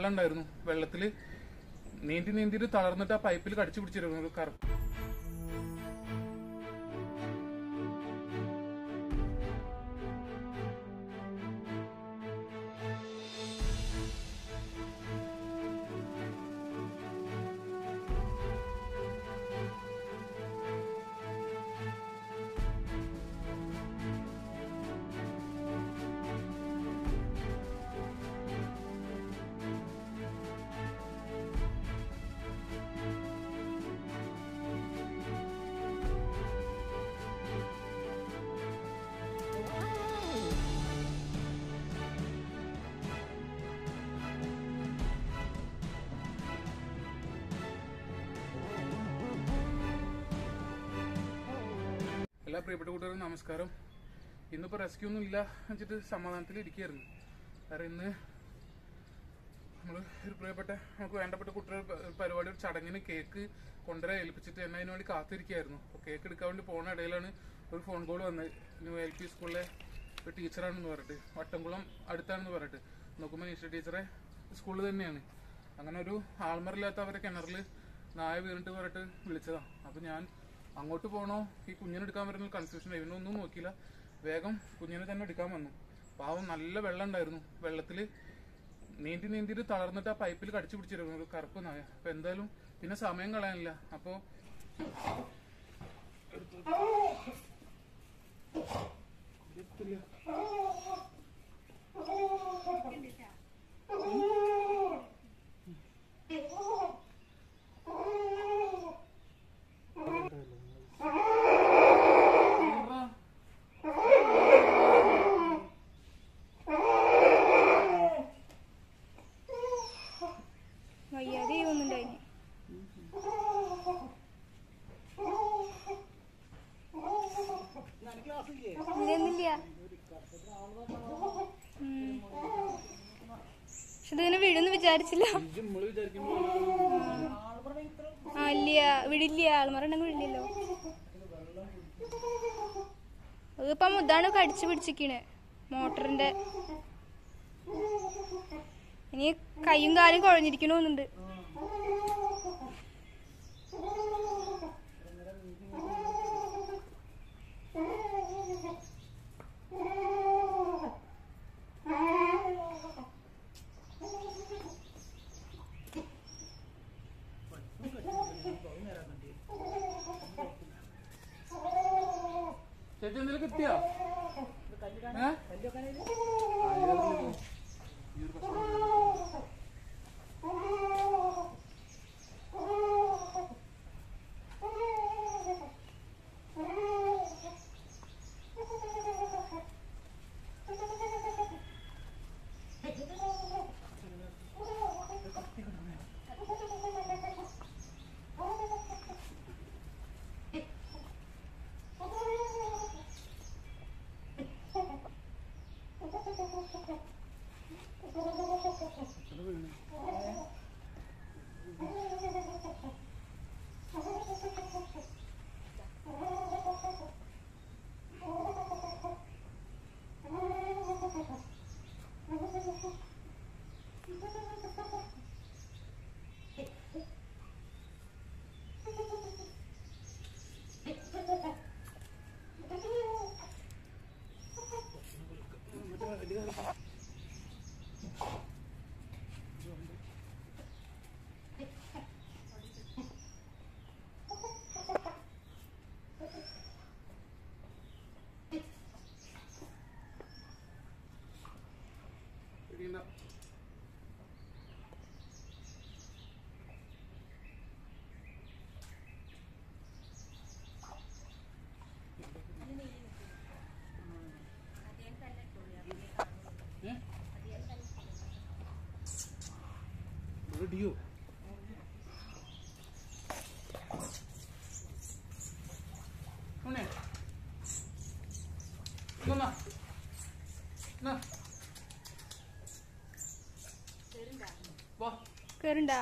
വെള്ളം ഉണ്ടായിരുന്നു വെള്ളത്തില് നീന്തി നീന്തിട്ട് തളർന്നിട്ട് ആ പൈപ്പിൽ കടിച്ചു പിടിച്ചിരുന്നു ഒരു കറുപ്പ് എല്ലാ പ്രിയപ്പെട്ട കൂട്ടുകാരും നമസ്കാരം ഇന്നിപ്പോ റെസ്ക്യൂ ഒന്നും ഇല്ല വെച്ചിട്ട് സമാധാനത്തിൽ ഇരിക്കുകയായിരുന്നു കാരണം ഇന്ന് നമ്മൾ ഒരു പ്രിയപ്പെട്ട നമുക്ക് വേണ്ടപ്പെട്ട കുട്ടികൾ ഒരു പരിപാടി ഒരു ചടങ്ങിന് കേക്ക് കൊണ്ടുവരാൻ ഏൽപ്പിച്ചിട്ട് എന്നെ അതിന് വേണ്ടി കാത്തിരിക്കുകയായിരുന്നു അപ്പോൾ കേക്ക് എടുക്കാൻ വേണ്ടി പോകുന്ന ഇടയിലാണ് ഒരു ഫോൺ കോൾ വന്നത് ന്യൂ എൽ പി സ്കൂളിലെ ഒരു ടീച്ചറാണെന്ന് പറഞ്ഞിട്ട് വട്ടംകുളം അടുത്താണെന്ന് പറഞ്ഞിട്ട് നോക്കുമ്പോൾ നിഷ ടീച്ചറെ സ്കൂളിൽ തന്നെയാണ് അങ്ങനെ ഒരു ആൾമറില്ലാത്ത അവരെ കിണറിൽ നായ വീണിട്ട് പറഞ്ഞിട്ട് വിളിച്ചതാണ് അപ്പം ഞാൻ അങ്ങോട്ട് പോകണോ ഈ കുഞ്ഞിനെ എടുക്കാൻ വരുന്ന കൺഫ്യൂഷൻ ഇവനൊന്നും നോക്കിയില്ല വേഗം കുഞ്ഞിനെ തന്നെ എടുക്കാൻ വന്നു പാവം നല്ല വെള്ളം ഉണ്ടായിരുന്നു വെള്ളത്തിൽ നീന്തി നീന്തിട്ട് തളർന്നിട്ട് ആ പൈപ്പിൽ കടിച്ചു പിടിച്ചിരുന്നു ഒരു കറുപ്പ് നായ അപ്പൊ എന്തായാലും പിന്നെ സമയം കളയാനില്ല അപ്പോ വയ്യാതെ ഒന്നുണ്ടായിന് ഇതൊന്നുമില്ല ഉം. പക്ഷെ ഇതിങ്ങനെ വീഴുന്ന് വിചാരിച്ചില്ല ആ ഇല്ല വിടില്ല ആൾമാർ ഉണ്ടെങ്കിൽ വിടില്ലല്ലോ അതിപ്പം ഇതാണ് കടിച്ചു പിടിച്ചിക്കണ് മോട്ടറിന്റെ ഇനി കൈയും കാലും കുഴഞ്ഞിരിക്കണോന്നുണ്ട് ചേച്ചി എന്തെങ്കിലും കിട്ടിയോ ഏ? ഇടിയുന്ന. ഏ? ഇവിടെ ഡിയോ ഉണ്ണേ. ഇങ്ങൊന്നാ. എന്നാ. വാ കേറുണ്ടാ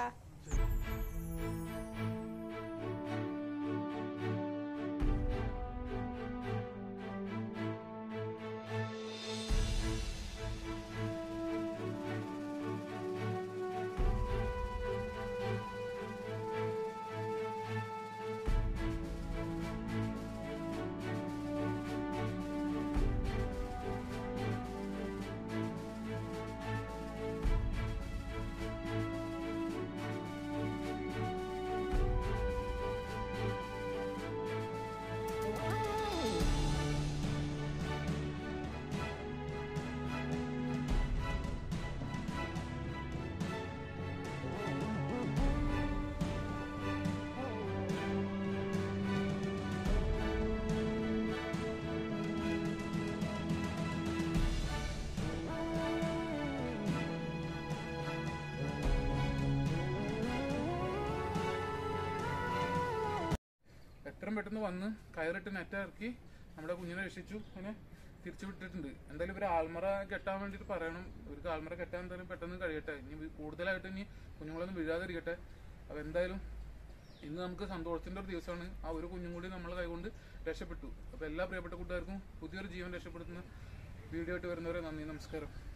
എത്രയും പെട്ടെന്ന് വന്ന് കയറിട്ട് നെറ്റ് ഇറക്കി നമ്മുടെ കുഞ്ഞിനെ രക്ഷിച്ചു അതിനെ തിരിച്ചു വിട്ടിട്ടുണ്ട് എന്തായാലും ഇവർ ആൽമറ കെട്ടാൻ വേണ്ടിയിട്ട് പറയണം ഇവർക്ക് ആൽമറ കെട്ടാൻ എന്തായാലും പെട്ടെന്ന് കഴിയട്ടെ ഇനി കൂടുതലായിട്ട് ഇനി കുഞ്ഞുങ്ങളൊന്നും വീഴാതിരിക്കട്ടെ അപ്പോൾ എന്തായാലും ഇന്ന് നമുക്ക് സന്തോഷത്തിന്റെ ഒരു ദിവസമാണ് ആ ഒരു കുഞ്ഞും കൂടി നമ്മളെ കൈകൊണ്ട് രക്ഷപ്പെട്ടു അപ്പോൾ എല്ലാ പ്രിയപ്പെട്ട കൂട്ടുകാർക്കും പുതിയൊരു ജീവൻ രക്ഷപ്പെടുത്തുന്ന വീഡിയോ ആയിട്ട് വരുന്നവരെ നന്ദി നമസ്കാരം